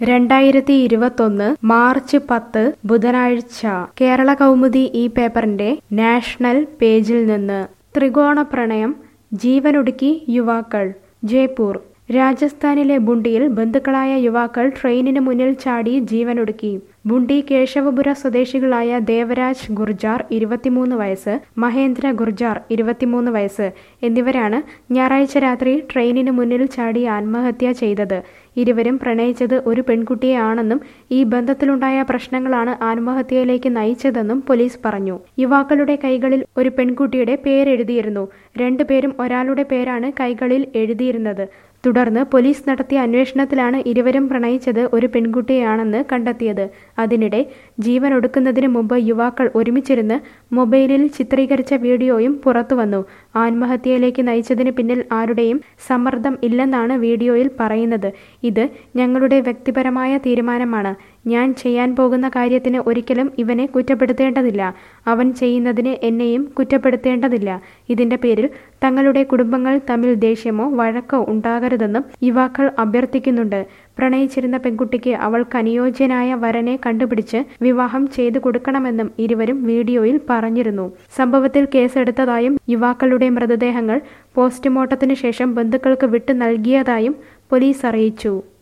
രണ്ടായിരത്തി ഇരുപത്തൊന്ന് മാർച്ച് പത്ത് ബുധനാഴ്ച കേരള കൗമുദി ഈ പേപ്പറിന്റെ നാഷണൽ പേജിൽ നിന്ന് ത്രികോണ പ്രണയം ജീവനൊടുക്കി യുവാക്കൾ ജയ്പൂർ രാജസ്ഥാനിലെ ബുണ്ടിയിൽ ബന്ധുക്കളായ യുവാക്കൾ ട്രെയിനിന് മുന്നിൽ ചാടി ജീവനൊടുക്കി ബുണ്ടി കേശവപുര സ്വദേശികളായ ദേവരാജ് ഗുർജാർ ഇരുപത്തിമൂന്ന് വയസ്സ് മഹേന്ദ്ര ഗുർജാർ ഇരുപത്തിമൂന്ന് വയസ്സ് എന്നിവരാണ് ഞായറാഴ്ച രാത്രി ട്രെയിനിന് മുന്നിൽ ചാടി ആത്മഹത്യ ചെയ്തത് ഇരുവരും പ്രണയിച്ചത് ഒരു പെൺകുട്ടിയെ ആണെന്നും ഈ ബന്ധത്തിലുണ്ടായ പ്രശ്നങ്ങളാണ് ആത്മഹത്യയിലേക്ക് നയിച്ചതെന്നും പോലീസ് പറഞ്ഞു യുവാക്കളുടെ കൈകളിൽ ഒരു പെൺകുട്ടിയുടെ പേരെഴുതിയിരുന്നു രണ്ടുപേരും ഒരാളുടെ പേരാണ് കൈകളിൽ എഴുതിയിരുന്നത് തുടർന്ന് പോലീസ് നടത്തിയ അന്വേഷണത്തിലാണ് ഇരുവരും പ്രണയിച്ചത് ഒരു പെൺകുട്ടിയെയാണെന്ന് കണ്ടെത്തിയത് അതിനിടെ ജീവൻ ഒടുക്കുന്നതിന് മുമ്പ് യുവാക്കൾ ഒരുമിച്ചിരുന്ന് മൊബൈലിൽ ചിത്രീകരിച്ച വീഡിയോയും പുറത്തുവന്നു ആത്മഹത്യയിലേക്ക് നയിച്ചതിന് പിന്നിൽ ആരുടെയും സമ്മർദ്ദം ഇല്ലെന്നാണ് വീഡിയോയിൽ പറയുന്നത് ഇത് ഞങ്ങളുടെ വ്യക്തിപരമായ തീരുമാനമാണ് ഞാൻ ചെയ്യാൻ പോകുന്ന കാര്യത്തിന് ഒരിക്കലും ഇവനെ കുറ്റപ്പെടുത്തേണ്ടതില്ല അവൻ ചെയ്യുന്നതിന് എന്നെയും കുറ്റപ്പെടുത്തേണ്ടതില്ല ഇതിന്റെ പേരിൽ തങ്ങളുടെ കുടുംബങ്ങൾ തമ്മിൽ ദേഷ്യമോ വഴക്കോ ഉണ്ടാകരുതെന്നും യുവാക്കൾ അഭ്യർത്ഥിക്കുന്നുണ്ട് പ്രണയിച്ചിരുന്ന പെൺകുട്ടിക്ക് അവൾക്ക് അനുയോജ്യനായ വരനെ കണ്ടുപിടിച്ച് വിവാഹം ചെയ്തു കൊടുക്കണമെന്നും ഇരുവരും വീഡിയോയിൽ പറഞ്ഞിരുന്നു സംഭവത്തിൽ കേസെടുത്തതായും യുവാക്കളുടെ മൃതദേഹങ്ങൾ പോസ്റ്റ്മോർട്ടത്തിനു ശേഷം ബന്ധുക്കൾക്ക് വിട്ടു നൽകിയതായും പോലീസ് അറിയിച്ചു